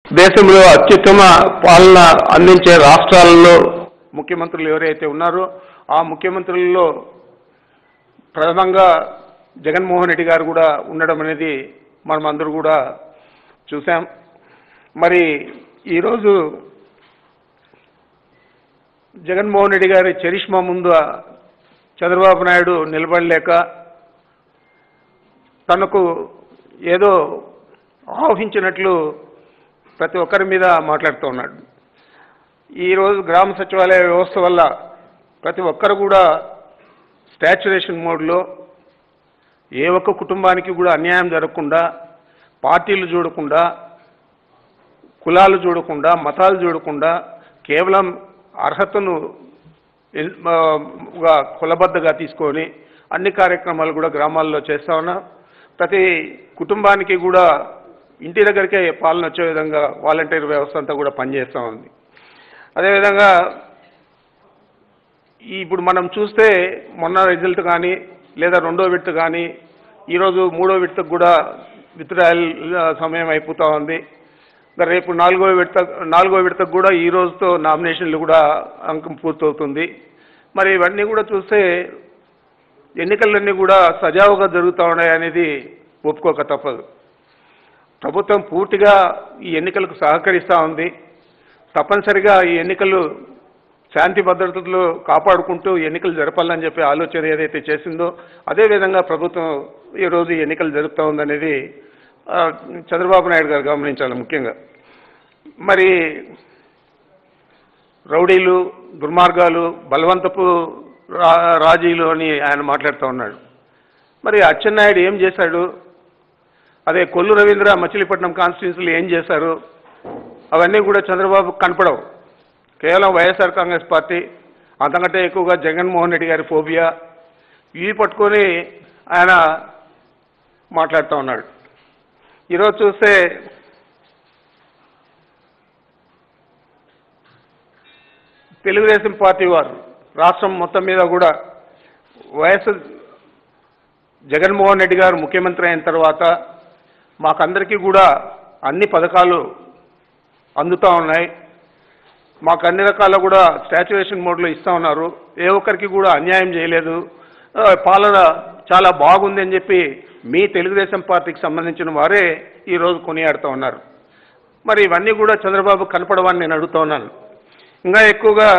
దేశంలో అత్యుత్తమ పాలన అందించే రాష్ట్రాలలో ముఖ్యమంత్రులు ఎవరైతే ఉన్నారో ఆ ముఖ్యమంత్రులలో ప్రథమంగా జగన్మోహన్ రెడ్డి గారు కూడా ఉండడం అనేది మనం అందరూ కూడా చూసాం మరి ఈరోజు జగన్మోహన్ రెడ్డి గారి చరిష్మా ముందు చంద్రబాబు నాయుడు నిలబడలేక తనకు ఏదో ఆహ్వించినట్లు ప్రతి ఒక్కరి మీద మాట్లాడుతూ ఉన్నాడు ఈరోజు గ్రామ సచివాలయ వ్యవస్థ వల్ల ప్రతి ఒక్కరు కూడా స్టాచ్యురేషన్ మోడ్లో ఏ ఒక్క కుటుంబానికి కూడా అన్యాయం జరగకుండా పార్టీలు చూడకుండా కులాలు చూడకుండా మతాలు చూడకుండా కేవలం అర్హతను ఎన్- ఆ, గా కులబద్దగా తీసుకొని అన్ని కార్యక్రమాలు కూడా గ్రామాల్లో చేస్తా ఉన్నాం ప్రతి కుటుంబానికి కూడా ఇంటి దగ్గరికే పాలన వచ్చే విధంగా వాలంటీర్ వ్యవస్థ అంతా కూడా పనిచేస్తూ ఉంది అదేవిధంగా ఈ ఇప్పుడు మనం చూస్తే మొన్న రిజల్ట్ కానీ లేదా రెండో విడత కానీ ఈరోజు మూడో విడతకు కూడా విత్డ్రాయల్ సమయం అయిపోతూ ఉంది ఇంకా రేపు నాలుగో విడత నాలుగో విడతకు కూడా ఈ రోజుతో నామినేషన్లు కూడా అంకం పూర్తవుతుంది మరి ఇవన్నీ కూడా చూస్తే ఎన్నికలన్నీ కూడా సజావుగా జరుగుతూ ఉన్నాయి అనేది ఒప్పుకోక తప్పదు ప్రభుత్వం పూర్తిగా ఈ ఎన్నికలకు సహకరిస్తూ ఉంది తప్పనిసరిగా ఈ ఎన్నికలు శాంతి భద్రతలు కాపాడుకుంటూ ఎన్నికలు జరపాలని చెప్పి ఆలోచన ఏదైతే చేసిందో అదేవిధంగా ప్రభుత్వం ఈరోజు ఈ ఎన్నికలు జరుపుతూ ఉందనేది ఆ, చంద్రబాబు నాయుడు గారు గమనించాలి ముఖ్యంగా మరి రౌడీలు దుర్మార్గాలు బలవంతపు రా రాజీలు అని ఆయన మాట్లాడుతూ ఉన్నాడు మరి అచ్చెన్నాయుడు ఏం చేశాడు అదే కొల్లు రవీంద్ర మచిలీపట్నం కాన్స్టిట్యున్సీలు ఏం చేశారు అవన్నీ కూడా చంద్రబాబు కనపడవు కేవలం వైఎస్ఆర్ కాంగ్రెస్ పార్టీ అంతకంటే ఎక్కువగా జగన్మోహన్ రెడ్డి గారి ఫోబియా ఇవి పట్టుకొని ఆయన మాట్లాడుతూ ఉన్నాడు ఈరోజు చూస్తే తెలుగుదేశం పార్టీ వారు రాష్ట్రం మొత్తం మీద కూడా వైఎస్ జగన్మోహన్ రెడ్డి గారు ముఖ్యమంత్రి అయిన తర్వాత మాకందరికీ కూడా అన్ని పథకాలు అందుతూ ఉన్నాయి మాకు అన్ని రకాల కూడా స్టాచ్యురేషన్ మోడ్లో ఇస్తూ ఉన్నారు ఏ ఒక్కరికి కూడా అన్యాయం చేయలేదు ఆ, పాలన చాలా బాగుంది అని చెప్పి మీ తెలుగుదేశం పార్టీకి సంబంధించిన వారే ఈరోజు కొనియాడుతూ ఉన్నారు మరి ఇవన్నీ కూడా చంద్రబాబు కనపడవని నేను అడుగుతా ఉన్నాను ఇంకా ఎక్కువగా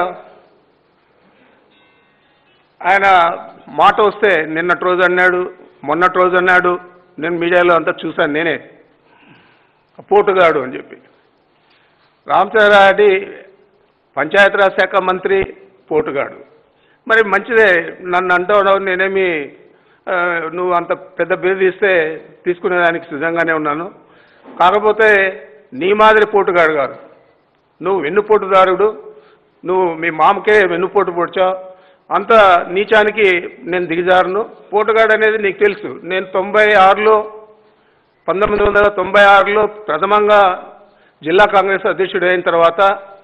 ఆయన మాట వస్తే నిన్నటి రోజు అన్నాడు మొన్నటి రోజు అన్నాడు నేను మీడియాలో అంతా చూశాను నేనే పోటుగాడు అని చెప్పి రామచంద్రారెడ్డి పంచాయతీరాజ్ శాఖ మంత్రి పోటుగాడు మరి మంచిదే నన్ను అంటావు నేనేమి ఆ, నువ్వు అంత పెద్ద బిరుదు ఇస్తే తీసుకునేదానికి సిద్ధంగానే ఉన్నాను కాకపోతే నీ మాదిరి పోటుగాడు కాదు నువ్వు వెన్నుపోటుదారుడు నువ్వు మీ మామకే వెన్నుపోటు పొడిచావు అంత నీచానికి నేను దిగజారును పోటుగాడు అనేది నీకు తెలుసు నేను తొంభై ఆరులో పంతొమ్మిది వందల తొంభై ఆరులో ప్రథమంగా జిల్లా కాంగ్రెస్ అధ్యక్షుడు అయిన తర్వాత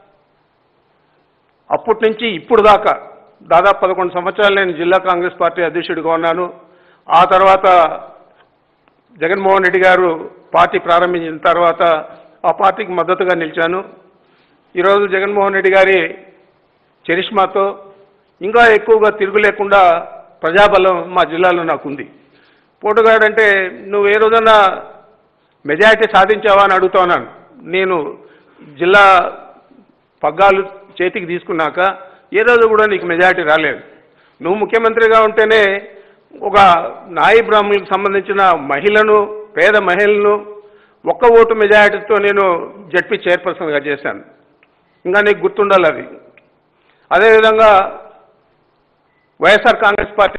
అప్పటి నుంచి ఇప్పుడు దాకా దాదాపు పదకొండు సంవత్సరాలు నేను జిల్లా కాంగ్రెస్ పార్టీ అధ్యక్షుడిగా ఉన్నాను ఆ తర్వాత జగన్మోహన్ రెడ్డి గారు పార్టీ ప్రారంభించిన తర్వాత ఆ పార్టీకి మద్దతుగా నిలిచాను ఈరోజు జగన్మోహన్ రెడ్డి గారి చరిష్మాతో ఇంకా ఎక్కువగా తిరుగు లేకుండా ప్రజాబలం మా జిల్లాలో నాకుంది పోటుగాడంటే నువ్వు ఏ రోజన్నా మెజారిటీ సాధించావా అని అడుగుతా ఉన్నాను నేను జిల్లా పగ్గాలు చేతికి తీసుకున్నాక ఏ రోజు కూడా నీకు మెజారిటీ రాలేదు నువ్వు ముఖ్యమంత్రిగా ఉంటేనే ఒక నాయి బ్రాహ్మణులకు సంబంధించిన మహిళను పేద మహిళను ఒక్క ఓటు మెజారిటీతో నేను జడ్పీ చైర్పర్సన్గా చేశాను ఇంకా నీకు గుర్తుండాలి అది అదేవిధంగా వైఎస్ఆర్ కాంగ్రెస్ పార్టీ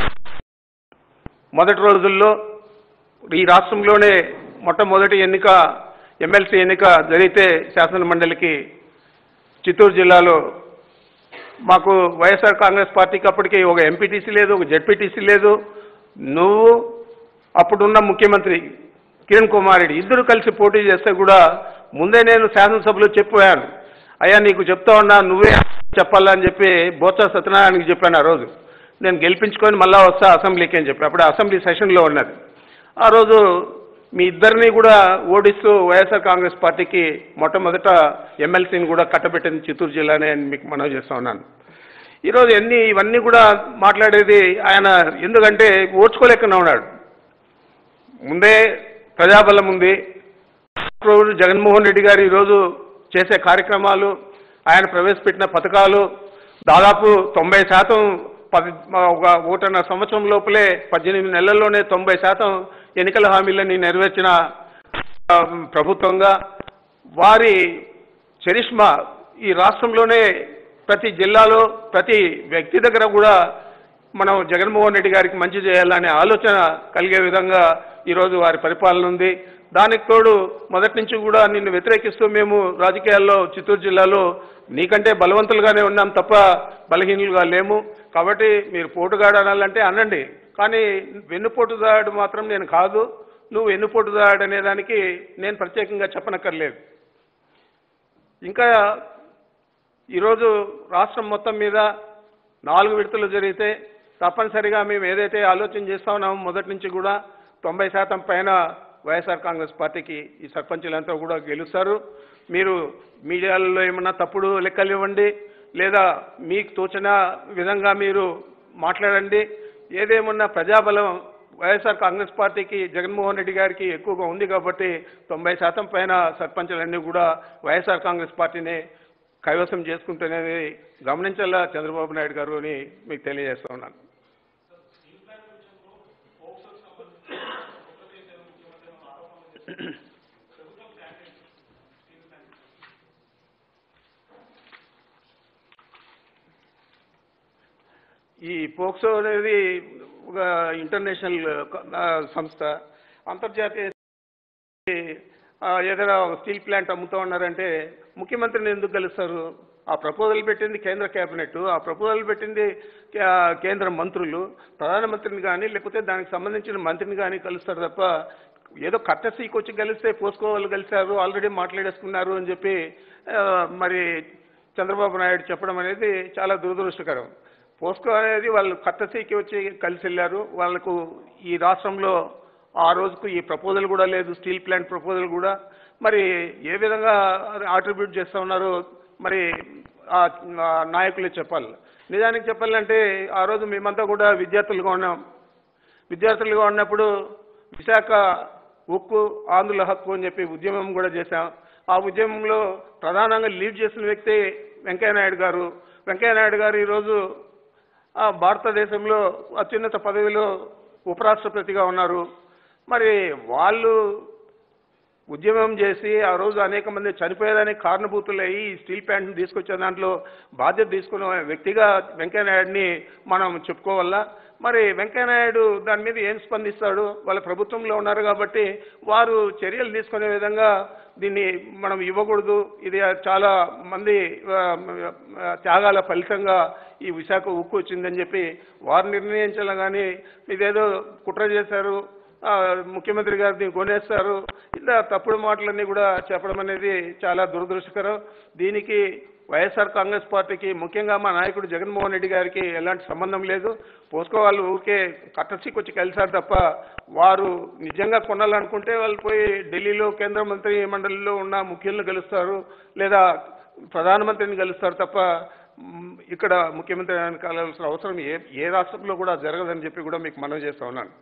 మొదటి రోజుల్లో ఈ రాష్ట్రంలోనే మొట్టమొదటి ఎన్నిక ఎమ్మెల్సీ ఎన్నిక జరిగితే శాసన మండలికి చిత్తూరు జిల్లాలో మాకు వైఎస్ఆర్ కాంగ్రెస్ పార్టీకి అప్పటికి ఒక ఎంపీటీసీ లేదు ఒక జెడ్పీటీసీ లేదు నువ్వు అప్పుడున్న ముఖ్యమంత్రి కిరణ్ కుమార్ రెడ్డి ఇద్దరు కలిసి పోటీ చేస్తే కూడా ముందే నేను శాసనసభలో చెప్పాను అయ్యా నీకు చెప్తా ఉన్నా నువ్వే చెప్పాలని చెప్పి బోత్స సత్యనారాయణకి చెప్పాను ఆ రోజు నేను గెలిపించుకొని మళ్ళా వస్తా అసెంబ్లీకి అని చెప్పి అప్పుడు అసెంబ్లీ సెషన్లో ఉన్నది ఆ రోజు మీ ఇద్దరిని కూడా ఓడిస్తూ వైఎస్ఆర్ కాంగ్రెస్ పార్టీకి మొట్టమొదట ఎమ్మెల్సీని కూడా కట్టబెట్టింది చిత్తూరు జిల్లానే అని మీకు మనవి చేస్తా ఉన్నాను ఈరోజు ఎన్ని ఇవన్నీ కూడా మాట్లాడేది ఆయన ఎందుకంటే ఓర్చుకోలేకుండా ఉన్నాడు ముందే ప్రజాబలం ఉంది రోజు జగన్మోహన్ రెడ్డి గారు ఈరోజు చేసే కార్యక్రమాలు ఆయన ప్రవేశపెట్టిన పథకాలు దాదాపు తొంభై శాతం పది ఒక ఒకటిన్నర సంవత్సరం లోపలే పద్దెనిమిది నెలల్లోనే తొంభై శాతం ఎన్నికల హామీలని నెరవేర్చిన ఆ, ప్రభుత్వంగా వారి చరిష్మా ఈ రాష్ట్రంలోనే ప్రతి జిల్లాలో ప్రతి వ్యక్తి దగ్గర కూడా మనం జగన్మోహన్ రెడ్డి గారికి మంచి చేయాలనే ఆలోచన కలిగే విధంగా ఈరోజు వారి పరిపాలన ఉంది దానికి తోడు మొదటి నుంచి కూడా నిన్ను వ్యతిరేకిస్తూ మేము రాజకీయాల్లో చిత్తూరు జిల్లాలో నీకంటే బలవంతులుగానే ఉన్నాం తప్ప బలహీనులుగా లేము కాబట్టి మీరు పోటుగాడు అనాలంటే అనండి కానీ వెన్నుపోటుదాడు మాత్రం నేను కాదు నువ్వు వెన్నుపోటుదాడు అనే దానికి నేను ప్రత్యేకంగా చెప్పనక్కర్లేదు ఇంకా ఈరోజు రాష్ట్రం మొత్తం మీద నాలుగు విడతలు జరిగితే తప్పనిసరిగా మేము ఏదైతే ఆలోచన చేస్తా ఉన్నామో మొదటి నుంచి కూడా తొంభై శాతం పైన వైఎస్ఆర్ కాంగ్రెస్ పార్టీకి ఈ సర్పంచులంతా కూడా గెలుస్తారు మీరు మీడియాలలో ఏమన్నా తప్పుడు లెక్కలు ఇవ్వండి లేదా మీకు తోచిన విధంగా మీరు మాట్లాడండి ఏదేమన్నా ప్రజాబలం వైఎస్ఆర్ కాంగ్రెస్ పార్టీకి జగన్మోహన్ రెడ్డి గారికి ఎక్కువగా ఉంది కాబట్టి తొంభై శాతం పైన సర్పంచులన్నీ కూడా వైఎస్ఆర్ కాంగ్రెస్ పార్టీని కైవసం చేసుకుంటున్నది గమనించాలా చంద్రబాబు నాయుడు గారు అని మీకు తెలియజేస్తా ఉన్నాను ఈ పోక్సో అనేది ఒక ఇంటర్నేషనల్ ఆ, సంస్థ అంతర్జాతీయ ఆ, ఏదైనా స్టీల్ ప్లాంట్ అమ్ముతా ఉన్నారంటే ముఖ్యమంత్రిని ఎందుకు కలుస్తారు ఆ ప్రపోజల్ పెట్టింది కేంద్ర కేబినెట్ ఆ ప్రపోజల్ పెట్టింది ఆ, కేంద్ర మంత్రులు ప్రధానమంత్రిని కానీ లేకపోతే దానికి సంబంధించిన మంత్రిని కానీ కలుస్తారు తప్ప ఏదో కట్టసీకి వచ్చి కలిస్తే పోస్కో వాళ్ళు కలిశారు ఆల్రెడీ మాట్లాడేసుకున్నారు అని చెప్పి ఆ, మరి చంద్రబాబు నాయుడు చెప్పడం అనేది చాలా దురదృష్టకరం పోస్కో అనేది వాళ్ళు కట్టసీకి వచ్చి కలిసి వెళ్ళారు వాళ్ళకు ఈ రాష్ట్రంలో ఆ రోజుకు ఈ ప్రపోజల్ కూడా లేదు స్టీల్ ప్లాంట్ ప్రపోజల్ కూడా మరి ఏ విధంగా ఆట్రిబ్యూట్ చేస్తూ ఉన్నారో మరి ఆ ఆ నాయకులే చెప్పాలి నిజానికి చెప్పాలంటే ఆ రోజు మేమంతా కూడా విద్యార్థులుగా ఉన్నాం విద్యార్థులుగా ఉన్నప్పుడు విశాఖ ఉక్కు ఆంధ్రుల హక్కు అని చెప్పి ఉద్యమం కూడా చేశాం ఆ ఉద్యమంలో ప్రధానంగా లీడ్ చేసిన వ్యక్తి వెంకయ్యనాయుడు గారు వెంకయ్యనాయుడు గారు ఈరోజు ఆ భారతదేశంలో అత్యున్నత పదవిలో ఉపరాష్ట్రపతిగా ఉన్నారు మరి వాళ్ళు ఉద్యమం చేసి ఆ రోజు అనేక మంది చనిపోయేదానికి కారణభూతులయ్యి ఈ స్టీల్ ప్లాంట్ని తీసుకొచ్చే దాంట్లో బాధ్యత తీసుకున్న వ్యక్తిగా వెంకయ్యనాయుడిని మనం చెప్పుకోవాలా మరి వెంకయ్యనాయుడు దాని మీద ఏం స్పందిస్తాడు వాళ్ళ ప్రభుత్వంలో ఉన్నారు కాబట్టి వారు చర్యలు తీసుకునే విధంగా దీన్ని మనం ఇవ్వకూడదు ఇది చాలా మంది ఆ, ఆ, త్యాగాల ఫలితంగా ఈ విశాఖ ఉక్కు వచ్చిందని చెప్పి వారు నిర్ణయించాలి కానీ ఇదేదో కుట్ర చేశారు ఆ, ముఖ్యమంత్రి గారు దీన్ని కొనేస్తారు ఇలా తప్పుడు మాటలన్నీ కూడా చెప్పడం అనేది చాలా దురదృష్టకరం దీనికి వైఎస్ఆర్ కాంగ్రెస్ పార్టీకి ముఖ్యంగా మా నాయకుడు జగన్మోహన్ రెడ్డి గారికి ఎలాంటి సంబంధం లేదు పోస్కో వాళ్ళు ఊరికే కట్టసికి వచ్చి కలిశారు తప్ప వారు నిజంగా కొనాలనుకుంటే వాళ్ళు పోయి ఢిల్లీలో కేంద్ర మంత్రి మండలిలో ఉన్న ముఖ్యులను కలుస్తారు లేదా ప్రధానమంత్రిని కలుస్తారు తప్ప మ్, ఇక్కడ ముఖ్యమంత్రి గారిని కలవాల్సిన అవసరం ఏ ఏ రాష్ట్రంలో కూడా జరగదని చెప్పి కూడా మీకు మనవి చేస్తా ఉన్నాను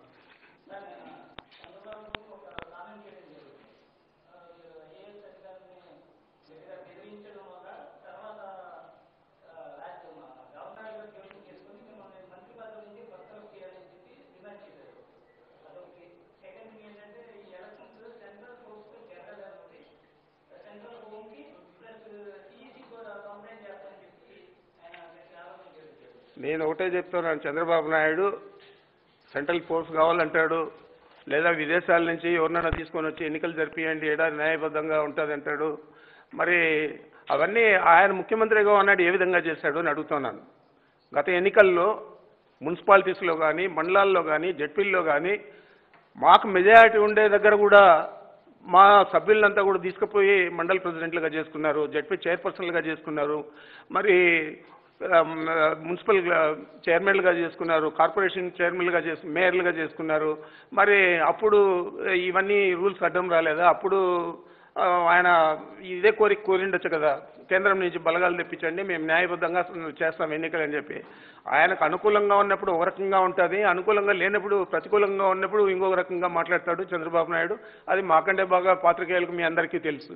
నేను ఒకటే చెప్తున్నాను చంద్రబాబు నాయుడు సెంట్రల్ ఫోర్స్ కావాలంటాడు లేదా విదేశాల నుంచి ఎవరినైనా తీసుకొని వచ్చి ఎన్నికలు జరిపియండి ఏడాది న్యాయబద్ధంగా ఉంటుంది అంటాడు మరి అవన్నీ ఆయన ముఖ్యమంత్రిగా ఉన్నాడు ఏ విధంగా చేశాడు అని అడుగుతున్నాను గత ఎన్నికల్లో మున్సిపాలిటీస్లో కానీ మండలాల్లో కానీ జడ్పీల్లో కానీ మాకు మెజారిటీ ఉండే దగ్గర కూడా మా సభ్యులంతా కూడా తీసుకుపోయి మండల ప్రెసిడెంట్లుగా చేసుకున్నారు జడ్పీ చైర్పర్సన్లుగా చేసుకున్నారు మరి ఆ, మున్సిపల్ చైర్మన్లుగా చేసుకున్నారు కార్పొరేషన్ చైర్మన్లుగా చేసు మేయర్లుగా చేసుకున్నారు మరి అప్పుడు ఇవన్నీ రూల్స్ అడ్డం రాలేదా అప్పుడు ఆ, ఆయన ఇదే కోరిక కోరిండొచ్చు కదా కేంద్రం నుంచి బలగాలు తెప్పించండి మేము న్యాయబద్ధంగా చేస్తాం ఎన్నికలు అని చెప్పి ఆయనకు అనుకూలంగా ఉన్నప్పుడు ఒక రకంగా ఉంటుంది అనుకూలంగా లేనప్పుడు ప్రతికూలంగా ఉన్నప్పుడు ఇంకొక రకంగా మాట్లాడతాడు చంద్రబాబు నాయుడు అది మాకంటే బాగా పాత్రికేయులకు మీ అందరికీ తెలుసు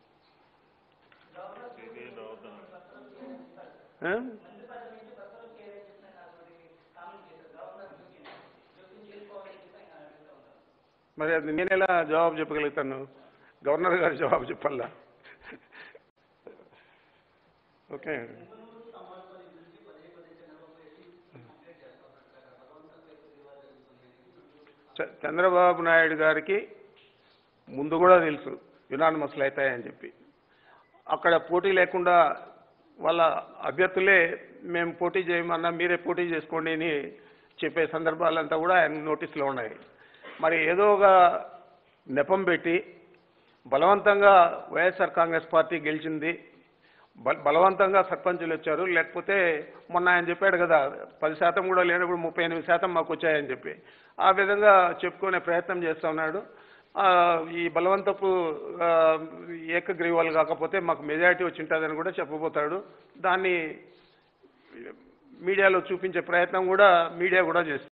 ఆ? మరి అది నేను ఎలా జవాబు చెప్పగలుగుతాను గవర్నర్ గారు జవాబు చెప్పాలా ఓకే చ- చంద్రబాబు నాయుడు గారికి ముందు కూడా తెలుసు యునానిమస్లు అవుతాయని చెప్పి అక్కడ పోటీ లేకుండా వాళ్ళ అభ్యర్థులే మేము పోటీ చేయమన్నా మీరే పోటీ చేసుకోండి అని చెప్పే సందర్భాలంతా కూడా ఆయన నోటీసులో ఉన్నాయి మరి ఏదో ఒక నెపం పెట్టి బలవంతంగా వైఎస్ఆర్ కాంగ్రెస్ పార్టీ గెలిచింది బల బలవంతంగా సర్పంచులు వచ్చారు లేకపోతే మొన్న ఆయన చెప్పాడు కదా పది శాతం కూడా లేనప్పుడు ముప్పై ఎనిమిది శాతం మాకు వచ్చాయని చెప్పి ఆ విధంగా చెప్పుకునే ప్రయత్నం చేస్తా ఉన్నాడు ఆ, ఈ బలవంతపు ఆ, ఏకగ్రీవాలు కాకపోతే మాకు మెజారిటీ వచ్చి ఉంటుందని కూడా చెప్పబోతాడు దాన్ని మీడియాలో చూపించే ప్రయత్నం కూడా మీడియా కూడా చేస్తుంది